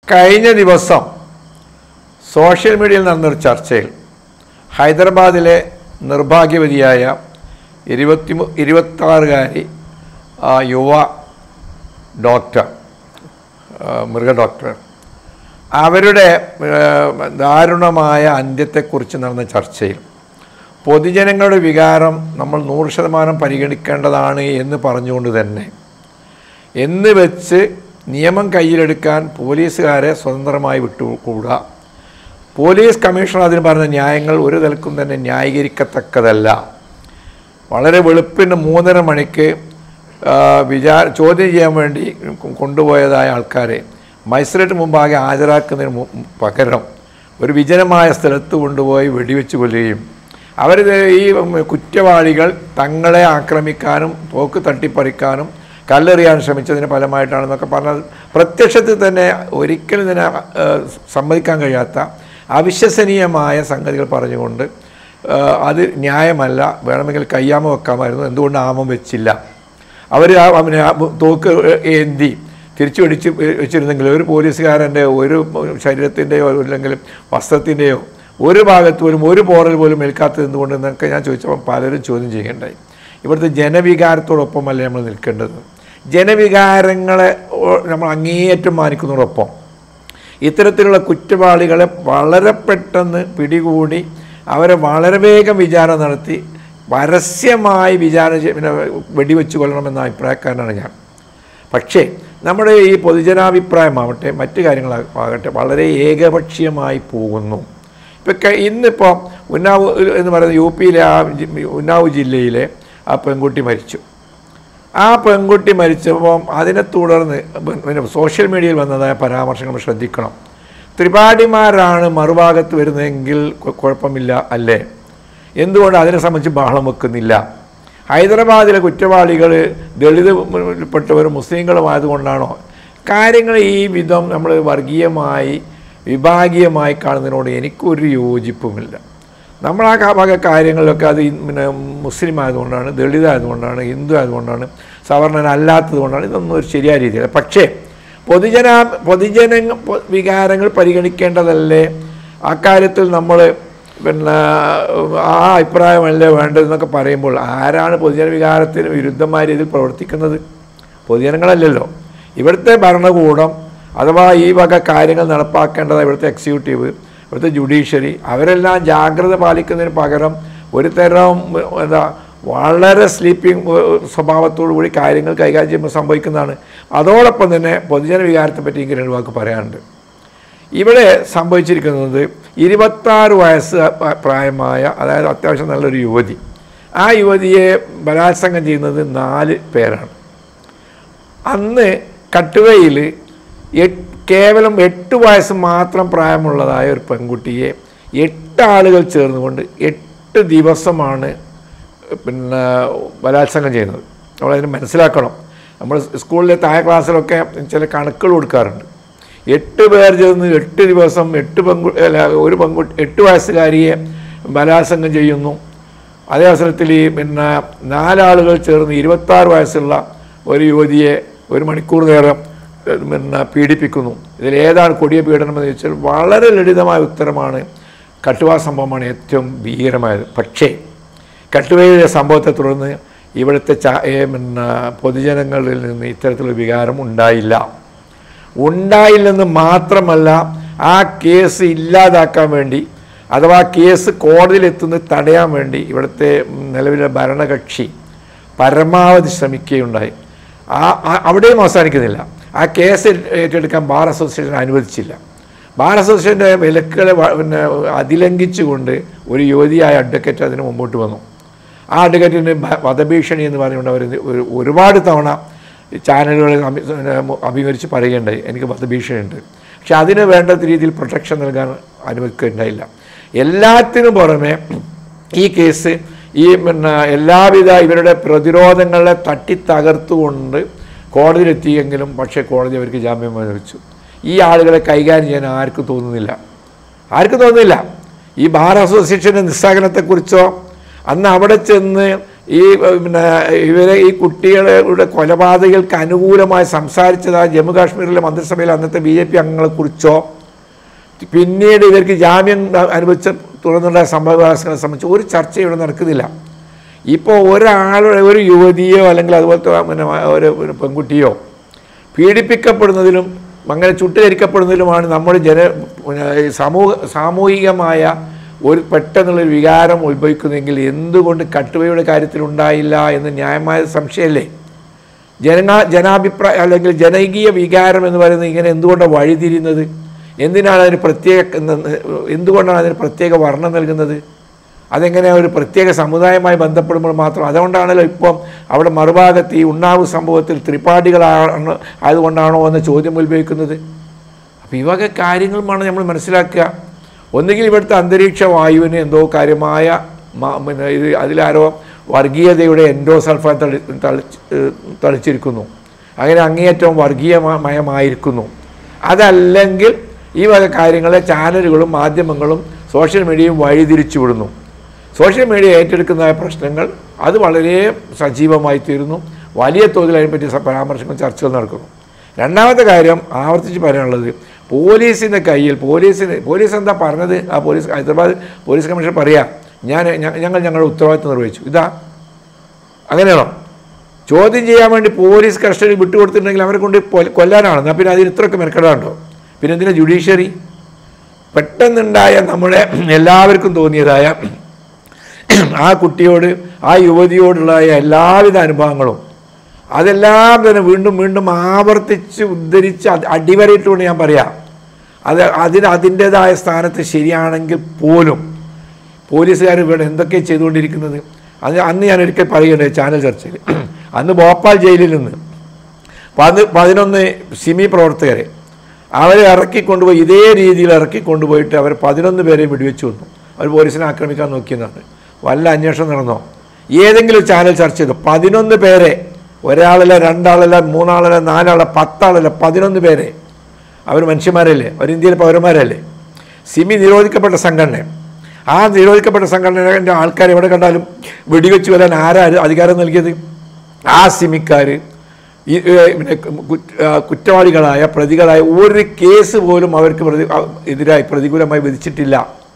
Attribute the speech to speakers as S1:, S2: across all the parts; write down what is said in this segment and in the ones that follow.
S1: കഴിഞ്ഞ ദിവസം സോഷ്യൽ മീഡിയയിൽ നടന്നൊരു ചർച്ചയിൽ ഹൈദരാബാദിലെ നിർഭാഗ്യവതിയായ ഇരുപത്തി ഇരുപത്താറുകാരി ആ, യുവ ഡോക്ടർ ആ, മൃഗ ഡോക്ടർ അവരുടെ ആ, ദാരുണമായ അന്ത്യത്തെക്കുറിച്ച് നടന്ന ചർച്ചയിൽ പൊതുജനങ്ങളുടെ വികാരം നമ്മൾ നൂറ് ശതമാനം പരിഗണിക്കേണ്ടതാണ് എന്ന് പറഞ്ഞുകൊണ്ട് തന്നെ എന്ന് വെച്ച് നിയമം കയ്യിലെടുക്കാൻ പോലീസുകാരെ സ്വതന്ത്രമായി വിട്ടുകൂടാ പോലീസ് കമ്മീഷണർ അതിന് പറഞ്ഞ ന്യായങ്ങൾ ഒരു തലക്കും തന്നെ ന്യായീകരിക്കത്തക്കതല്ല വളരെ വെളുപ്പിന് മൂന്നര മണിക്ക് ആ, വിചാ ചോദ്യം ചെയ്യാൻ വേണ്ടി കൊണ്ടുപോയതായ ആൾക്കാരെ മജിസ്ട്രേറ്റ് മുമ്പാകെ ഹാജരാക്കുന്നതിന് മു- പകരം ഒരു വിജനമായ സ്ഥലത്ത് കൊണ്ടുപോയി വെടിവെച്ച് കൊല്ലുകയും അവർ ഈ കുറ്റവാളികൾ തങ്ങളെ ആക്രമിക്കാനും തോക്ക് തട്ടിപ്പറിക്കാനും കല്ലെറിയാൻ ശ്രമിച്ചതിന് ഫലമായിട്ടാണെന്നൊക്കെ പറഞ്ഞത് പ്രത്യക്ഷത്തിൽ തന്നെ ഒരിക്കലും ഇതിനെ ആ, സമ്മതിക്കാൻ കഴിയാത്ത അവിശ്വസനീയമായ സംഗതികൾ പറഞ്ഞുകൊണ്ട് ആ, അത് ന്യായമല്ല വേണമെങ്കിൽ കയ്യാമ വെക്കാമായിരുന്നു എന്തുകൊണ്ട് ആമം വെച്ചില്ല അവർ ആ അവനെ ആ തോക്ക് ഏന്തി തിരിച്ചു വെടിച്ച് വെച്ചിരുന്നെങ്കിൽ ഒരു പോലീസുകാരൻ്റെ ഒരു ശരീരത്തിൻ്റെയോ അല്ലെങ്കിൽ വസ്ത്രത്തിൻ്റെയോ ഒരു ഭാഗത്ത് പോലും ഒരു പോറൽ പോലും ഏൽക്കാത്തത് എന്തുകൊണ്ട് എന്നൊക്കെ ഞാൻ ചോദിച്ചപ്പോൾ പലരും ചോദ്യം ചെയ്യേണ്ടായി ഇവിടുത്തെ ജനവികാരത്തോടൊപ്പമല്ലേ നമ്മൾ നിൽക്കേണ്ടത് ജനവികാരങ്ങളെ ഓ- നമ്മൾ അങ്ങേയറ്റം മാനിക്കുന്നതോടൊപ്പം ഇത്തരത്തിലുള്ള കുറ്റവാളികളെ വളരെ പെട്ടെന്ന് പിടികൂടി അവരെ വളരെ വേഗം വിചാരണ നടത്തി പരസ്യമായി വിചാരണ ചെയ്യ- പിന്നെ വെടിവെച്ച് കൊല്ലണമെന്ന അഭിപ്രായക്കാരനാണ് ഞാൻ പക്ഷേ നമ്മുടെ ഈ പൊതുജനാഭിപ്രായമാവട്ടെ മറ്റു കാര്യങ്ങളാകട്ടെ വളരെ ഏകപക്ഷീയമായി പോകുന്നു ഇപ്പം ഇന്നിപ്പോൾ ഉന്നാവ് എന്ന് പറയുന്ന യു പിയിലെ ആ ജി- ഉന്നാവ് ജില്ലയിലെ ആ പെൺകുട്ടി മരിച്ചു ആ പെൺകുട്ടി മരിച്ചപ്പോൾ അതിനെ തുടർന്ന് പിന്നെ സോഷ്യൽ മീഡിയയിൽ വന്നതായ പരാമർശങ്ങൾ നമ്മൾ ശ്രദ്ധിക്കണം ത്രിപാഠിമാരാണ് മറുഭാഗത്ത് വരുന്നതെങ്കിൽ കു- കുഴപ്പമില്ല അല്ലേ എന്തുകൊണ്ട് അതിനെ സംബന്ധിച്ച് ബഹളം വെക്കുന്നില്ല ഹൈദരാബാദിലെ കുറ്റവാളികൾ ദളിതപ്പെട്ടവരും മുസ്ലിങ്ങളും ആയതുകൊണ്ടാണോ കാര്യങ്ങൾ ഈ വിധം നമ്മൾ വർഗീയമായി വിഭാഗീയമായി കാണുന്നതിനോട് എനിക്കൊരു യോജിപ്പുമില്ല നമ്മൾ ആ കാ- വക കാര്യങ്ങളിലൊക്കെ അത് ഈ പിന്നെ മുസ്ലിം ആയതുകൊണ്ടാണ് ദളിത് ആയതുകൊണ്ടാണ് ഹിന്ദു ആയതുകൊണ്ടാണ് സവർണൻ അല്ലാത്തത് കൊണ്ടാണ് ഇതൊന്നും ഒരു ശരിയായ രീതിയല്ല പക്ഷേ പൊതുജന പൊതുജന പൊ- വികാരങ്ങൾ പരിഗണിക്കേണ്ടതല്ലേ അക്കാര്യത്തിൽ നമ്മൾ പിന്നെ ആ അഭിപ്രായമല്ലേ വേണ്ടതെന്നൊക്കെ പറയുമ്പോൾ ആരാണ് പൊതുജന വികാരത്തിന് വിരുദ്ധമായ രീതിയിൽ പ്രവർത്തിക്കുന്നത് പൊതുജനങ്ങളല്ലല്ലോ ഇവിടുത്തെ ഭരണകൂടം അഥവാ ഈ വക കാര്യങ്ങൾ നടപ്പാക്കേണ്ടത് ഇവിടുത്തെ എക്സിക്യൂട്ടീവ് ഇവിടുത്തെ ജുഡീഷ്യറി അവരെല്ലാം ജാഗ്രത പാലിക്കുന്നതിന് പകരം ഒരു തരം എന്താ വളരെ സ്ലീപ്പിംഗ് സ്വഭാവത്തോടു കൂടി കാര്യങ്ങൾ കൈകാര്യം ചെയ്യുമ്പോൾ സംഭവിക്കുന്നതാണ് അതോടൊപ്പം തന്നെ പൊതുജന വികാരത്തെ പറ്റി എനിക്ക് രണ്ട് വാക്ക് പറയാനുണ്ട് ഇവിടെ സംഭവിച്ചിരിക്കുന്നത് ഇരുപത്താറ് വയസ്സ് പ- പ്രായമായ അതായത് അത്യാവശ്യം നല്ലൊരു യുവതി ആ യുവതിയെ ബലാത്സംഗം ചെയ്യുന്നത് നാല് പേരാണ് അന്ന് കട്ടുവയിൽ എട്ട് കേവലം എട്ട് വയസ്സ് മാത്രം പ്രായമുള്ളതായ ഒരു പെൺകുട്ടിയെ എട്ട് ആളുകൾ ചേർന്നുകൊണ്ട് എട്ട് ദിവസമാണ് പിന്നെ ബലാത്സംഗം ചെയ്യുന്നത് നമ്മളതിന് മനസ്സിലാക്കണം നമ്മൾ സ്കൂളിലെ താഴെ ക്ലാസ്സിലൊക്കെ ചില കണക്കുകൾ കൊടുക്കാറുണ്ട് എട്ട് പേർ ചേർന്ന് എട്ട് ദിവസം എട്ട് പെൺകു അല്ല ഒരു പെൺകുട്ടി എട്ട് വയസ്സുകാരിയെ ബലാത്സംഗം ചെയ്യുന്നു അതേ അവസരത്തിൽ ഈ പിന്നെ നാലാളുകൾ ചേർന്ന് ഇരുപത്താറ് വയസ്സുള്ള ഒരു യുവതിയെ ഒരു മണിക്കൂർ നേരം ഏഹ്, പിന്നെ പീഡിപ്പിക്കുന്നു ഇതിൽ ഏതാണ് കൊടിയ പീഡനം എന്ന് ചോദിച്ചാൽ വളരെ ലളിതമായ ഉത്തരമാണ് കട്ടുവാ സംഭവമാണ് ഏറ്റവും ഭീകരമായത് പക്ഷേ കട്ടുവയിലെ സംഭവത്തെ തുടർന്ന് ഇവിടുത്തെ ചാ ഏ, പിന്നെ പൊതുജനങ്ങളിൽ നിന്ന് ഇത്തരത്തിലുള്ള വികാരം ഉണ്ടായില്ല ഉണ്ടായില്ലെന്ന് മാത്രമല്ല ആ കേസ് ഇല്ലാതാക്കാൻ വേണ്ടി അഥവാ കേസ് കോടതിയിലെത്തുന്നത് തടയാൻ വേണ്ടി ഇവിടുത്തെ നിലവിലെ ഭരണകക്ഷി പരമാവധി ശ്രമിക്കുകയുണ്ടായി ആ ആ- അവിടെയും അവസാനിക്കുന്നില്ല ആ കേസ് ഏറ്റെടുക്കാൻ ബാർ അസോസിയേഷൻ അനുവദിച്ചില്ല ബാർ അസോസിയേഷൻ്റെ വിലക്കുകളെ വ- പിന്നെ അതിലംഘിച്ചുകൊണ്ട് ഒരു യുവതിയായ അഡ്വക്കേറ്റ് അതിന് മുമ്പോട്ട് വന്നു ആ അഡ്വക്കേറ്റിന് ഭ- വധഭീഷണി എന്ന് പറഞ്ഞുകൊണ്ട് അവർ ഒരു ഒരുപാട് തവണ ചാനലുകളിൽ അഭി- പിന്നെ അഭിമുഖിച്ച് പറയുകയുണ്ടായി എനിക്ക് വധഭീഷണിയുണ്ട് പക്ഷെ അതിന് വേണ്ട രീതിയിൽ പ്രൊട്ടക്ഷൻ നൽകാൻ അനുവദിക്കുകയുണ്ടായില്ല എല്ലാത്തിനും പുറമെ ഈ കേസ് ഈ പിന്നെ എല്ലാവിധ ഇവരുടെ പ്രതിരോധങ്ങളെ തട്ടിത്തകർത്തുകൊണ്ട് കോടതിയിലെത്തിയെങ്കിലും പക്ഷേ കോടതി അവർക്ക് ജാമ്യം അനുവദിച്ചു ഈ ആളുകളെ കൈകാര്യം ചെയ്യാൻ ആർക്കും തോന്നുന്നില്ല ആർക്കും തോന്നുന്നില്ല ഈ ബാർ അസോസിയേഷൻ്റെ നിസ്സഹകരണത്തെക്കുറിച്ചോ അന്ന് അവിടെ ചെന്ന് ഈ ഏഹ്, പിന്നെ ഇവരെ ഈ കുട്ടികളുടെ കൊലപാതകങ്ങൾക്ക് അനുകൂലമായി സംസാരിച്ചത് ആ ജമ്മു കാശ്മീരിലെ മന്ത്രിസഭയിലെ അന്നത്തെ ബി ജെ പി അംഗങ്ങളെക്കുറിച്ചോ പിന്നീട് ഇവർക്ക് ജാമ്യം അനുഭവിച്ച തുടർന്നുള്ള സംഭവവികാസങ്ങളെ സംബന്ധിച്ച് ഒരു ചർച്ച ഇവിടെ നടക്കുന്നില്ല ഇപ്പോൾ ഒരാളുടെ ഒരു യുവതിയോ അല്ലെങ്കിൽ അതുപോലത്തെ പിന്നെ ഒരു ഒരു പെൺകുട്ടിയോ പീഡിപ്പിക്കപ്പെടുന്നതിലും അങ്ങനെ ചുട്ടുകരിക്കപ്പെടുന്നതിലുമാണ് നമ്മുടെ ജന പിന്നെ ഈ സമൂഹ സാമൂഹികമായ ഒരു പെട്ടെന്നുള്ളൊരു വികാരം ഉത്ഭവിക്കുന്നതെങ്കിൽ എന്തുകൊണ്ട് കട്ടുവയുടെ കാര്യത്തിൽ ഉണ്ടായില്ല എന്ന് ന്യായമായ സംശയമല്ലേ ജന ജനാഭിപ്രായം അല്ലെങ്കിൽ ജനകീയ വികാരം എന്ന് പറയുന്നത് ഇങ്ങനെ എന്തുകൊണ്ടാണ് വഴിതിരിയുന്നത് എന്തിനാണ് അതിന് പ്രത്യേക എന്തുകൊണ്ടാണ് അതിന് പ്രത്യേക വർണ്ണം നൽകുന്നത് അതെങ്ങനെ ഒരു പ്രത്യേക സമുദായമായി ബന്ധപ്പെടുമ്പോൾ മാത്രം അതുകൊണ്ടാണല്ലോ ഇപ്പം അവിടെ മറുഭാഗത്ത് ഈ ഉണ്ണാവ് സംഭവത്തിൽ ത്രിപാഠികളാണ് ആയതുകൊണ്ടാണോ എന്ന ചോദ്യം ഉത്ഭവിക്കുന്നത് അപ്പോൾ ഈ വക കാര്യങ്ങളുമാണ് നമ്മൾ മനസ്സിലാക്കുക ഒന്നുകിൽ ഇവിടുത്തെ അന്തരീക്ഷ വായുവിന് എന്തോ കാര്യമായ മ- പിന്നെ ഇത് അതിലാരോ വർഗീയതയുടെ എൻഡോസൾഫാൻ തളി തളിച്ച് ഏഹ് തളിച്ചിരിക്കുന്നു അങ്ങനെ അങ്ങേയറ്റം വർഗീയമയമായിരിക്കുന്നു അതല്ലെങ്കിൽ ഈ വക കാര്യങ്ങളെ ചാനലുകളും മാധ്യമങ്ങളും സോഷ്യൽ മീഡിയയും വഴിതിരിച്ചു വിടുന്നു സോഷ്യൽ മീഡിയ ഏറ്റെടുക്കുന്ന പ്രശ്നങ്ങൾ അത് വളരെ സജീവമായി തീരുന്നു വലിയ തോതിൽ അതിനെപ്പറ്റി സ- പരാമർശങ്ങൾ ചർച്ചകൾ നടക്കുന്നു രണ്ടാമത്തെ കാര്യം ആവർത്തിച്ച് പറയാനുള്ളത് പോലീസിൻ്റെ കയ്യിൽ പോലീസിന് പോലീസ് എന്താ പറഞ്ഞത് ആ പോലീസ് ഹൈദരാബാദ് പോലീസ് കമ്മീഷണർ പറയാം ഞാൻ ഞ- ഞങ്ങൾ ഞങ്ങളുടെ ഉത്തരവാദിത്വം നിർവഹിച്ചു ഇതാ അങ്ങനെയാണോ ചോദ്യം ചെയ്യാൻ വേണ്ടി പോലീസ് കസ്റ്റഡി വിട്ടുകൊടുത്തിട്ടുണ്ടെങ്കിൽ അവരെ കൊണ്ട് കൊല്ല- കൊല്ലാനാണ് എന്നാൽ പിന്നെ അതിന് ഇത്രയൊക്കെ മെനക്കെടാണ്ടോ പിന്നെ എന്തിനാ ജുഡീഷ്യറി പെട്ടെന്നുണ്ടായ നമ്മുടെ എല്ലാവർക്കും തോന്നിയതായ ആ കുട്ടിയോട് ആ യുവതിയോടുള്ള എല്ലാവിധ അനുഭവങ്ങളും അതെല്ലാം തന്നെ വീണ്ടും വീണ്ടും ആവർത്തിച്ച് ഉദ്ധരിച്ച് അത് അടിവരയിട്ടുകൊണ്ട് ഞാൻ പറയാം അത് അതിന് അതിൻ്റെതായ സ്ഥാനത്ത് ശരിയാണെങ്കിൽ പോലും പോലീസുകാർ ഇവിടെ എന്തൊക്കെ ചെയ്തുകൊണ്ടിരിക്കുന്നത് അത് അന്ന് ഞാൻ ഒരിക്കൽ പറയുകയുണ്ടായി ചാനൽ ചർച്ചയിൽ അന്ന് ഭോപ്പാൽ ജയിലിൽ നിന്ന് പത് പതിനൊന്ന് സിമി പ്രവർത്തകരെ അവരെ ഇറക്കിക്കൊണ്ടുപോയി ഇതേ രീതിയിൽ ഇറക്കിക്കൊണ്ടുപോയിട്ട് അവർ പതിനൊന്ന് പേരെ വെടിവെച്ച് വന്നു അവർ പോലീസിനെ ആക്രമിക്കാൻ നോക്കിയെന്നാണ് വല്ല അന്വേഷണം നടന്നോ ഏതെങ്കിലും ചാനൽ ചർച്ച ചെയ്തു പതിനൊന്ന് പേരെ ഒരാളല്ല രണ്ടാളല്ല മൂന്നാളല്ല നാലാളല്ല പത്താളല്ല പതിനൊന്ന് പേരെ അവർ മനുഷ്യന്മാരല്ലേ അവർ ഇന്ത്യയിലെ പൗരന്മാരല്ലേ സിമി നിരോധിക്കപ്പെട്ട സംഘടന ആ നിരോധിക്കപ്പെട്ട സംഘടനയുടെ ആൾക്കാർ എവിടെ കണ്ടാലും വെടിവെച്ച് വരാൻ ആരാ അധികാരം നൽകിയത് ആ സിമിക്കാർ ഈ ഏ, പിന്നെ കുറ്റ- ആ, കുറ്റവാളികളായ പ്രതികളായ ഒരു കേസ് പോലും അവർക്ക് പ്രതി ആ, എതിരായി പ്രതികൂലമായി വിധിച്ചിട്ടില്ല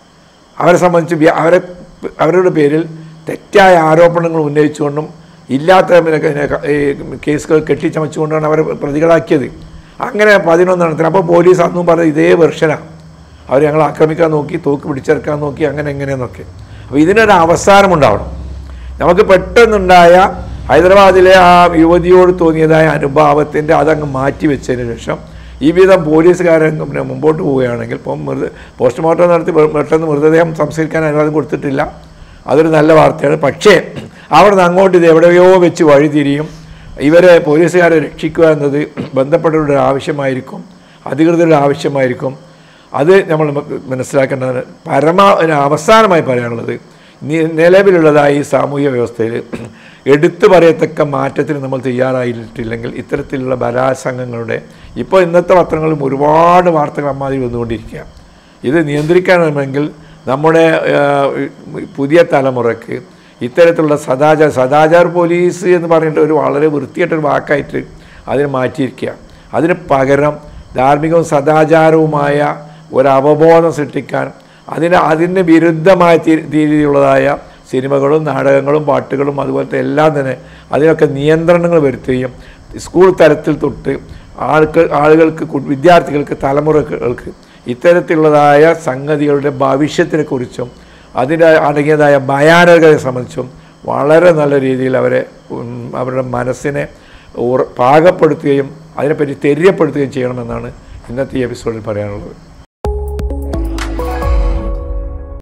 S1: അവരെ സംബന്ധിച്ച് വ്യ- അവരെ അവരുടെ പേരിൽ തെറ്റായ ആരോപണങ്ങൾ ഉന്നയിച്ചുകൊണ്ടും ഇല്ലാത്ത പിന്നെ പിന്നെ ക- ഈ കേസുകൾ കെട്ടിച്ചമച്ചുകൊണ്ടാണ് അവരെ പ്രതികളാക്കിയത് അങ്ങനെ പതിനൊന്നെണ്ണത്തിന് അപ്പോൾ പോലീസ് അന്നും പറഞ്ഞത് ഇതേ വെർഷനാണ് അവർ ഞങ്ങൾ ആക്രമിക്കാൻ നോക്കി തോക്ക് പിടിച്ചെടുക്കാൻ നോക്കി അങ്ങനെ എങ്ങനെയെന്നൊക്കെ അപ്പോൾ ഇതിനൊരു അവസാനമുണ്ടാവണം നമുക്ക് പെട്ടെന്നുണ്ടായ ഹൈദരാബാദിലെ ആ യുവതിയോട് തോന്നിയതായ അനുഭാവത്തിൻ്റെ അതങ്ങ് മാറ്റി വെച്ചതിന് ശേഷം ഈ വിധം പോലീസുകാരൻ പിന്നെ മുമ്പോട്ട് പോവുകയാണെങ്കിൽ ഇപ്പം മൃത പോസ്റ്റ്മോർട്ടം നടത്തി പെ- പെട്ടെന്ന് മൃതദേഹം സംസ്കരിക്കാൻ അനുവാദം കൊടുത്തിട്ടില്ല അതൊരു നല്ല വാർത്തയാണ് പക്ഷേ അവിടെ നിന്ന് അങ്ങോട്ട് ഇത് എവിടെയോ വെച്ച് വഴിതിരിയും ഇവരെ പോലീസുകാരെ രക്ഷിക്കുക എന്നത് ബന്ധപ്പെട്ടവരുടെ ആവശ്യമായിരിക്കും അധികൃതരുടെ ആവശ്യമായിരിക്കും അത് നമ്മൾ മനസ്സിലാക്കേണ്ടത് പരമാ അവസാനമായി പറയാനുള്ളത് നി- നിലവിലുള്ളതായി ഈ സാമൂഹ്യ വ്യവസ്ഥയിൽ എടുത്തു പറയത്തക്ക മാറ്റത്തിന് നമ്മൾ തയ്യാറായിട്ടില്ലെങ്കിൽ ഇത്തരത്തിലുള്ള ബലാത്സംഗങ്ങളുടെ ഇപ്പോൾ ഇന്നത്തെ പത്രങ്ങളിലും ഒരുപാട് വാർത്തകൾ അമ്മാതിരി വന്നുകൊണ്ടിരിക്കുക ഇത് നിയന്ത്രിക്കണമെങ്കിൽ നമ്മുടെ ആ, പുതിയ തലമുറയ്ക്ക് ഇത്തരത്തിലുള്ള സദാചാര സദാചാർ പോലീസ് എന്ന് പറഞ്ഞിട്ട് ഒരു വളരെ വൃത്തിയായിട്ടൊരു വാക്കായിട്ട് അതിനെ മാറ്റിയിരിക്കുക അതിന് പകരം ധാർമ്മികവും സദാചാരവുമായ ഒരു അവബോധം സൃഷ്ടിക്കാൻ അതിന് അതിന് വിരുദ്ധമായ തി- രീതിയിലുള്ളതായ സിനിമകളും നാടകങ്ങളും പാട്ടുകളും അതുപോലത്തെ എല്ലാം തന്നെ അതിനൊക്കെ നിയന്ത്രണങ്ങൾ വരുത്തുകയും സ്കൂൾ തലത്തിൽ തൊട്ട് ആൾക്ക് ആളുകൾക്ക് കു- വിദ്യാർത്ഥികൾക്ക് തലമുറകൾക്ക് ഇത്തരത്തിലുള്ളതായ സംഗതികളുടെ ഭവിഷ്യത്തിനെക്കുറിച്ചും അതിൻ്റെ അടങ്ങിയതായ ഭയാനകതയെ സംബന്ധിച്ചും വളരെ നല്ല രീതിയിൽ അവരെ ഉം, അവരുടെ മനസ്സിനെ ഉറ- പാകപ്പെടുത്തുകയും അതിനെപ്പറ്റി തെര്യപ്പെടുത്തുകയും ചെയ്യണമെന്നാണ് ഇന്നത്തെ ഈ എപ്പിസോഡിൽ പറയാനുള്ളത്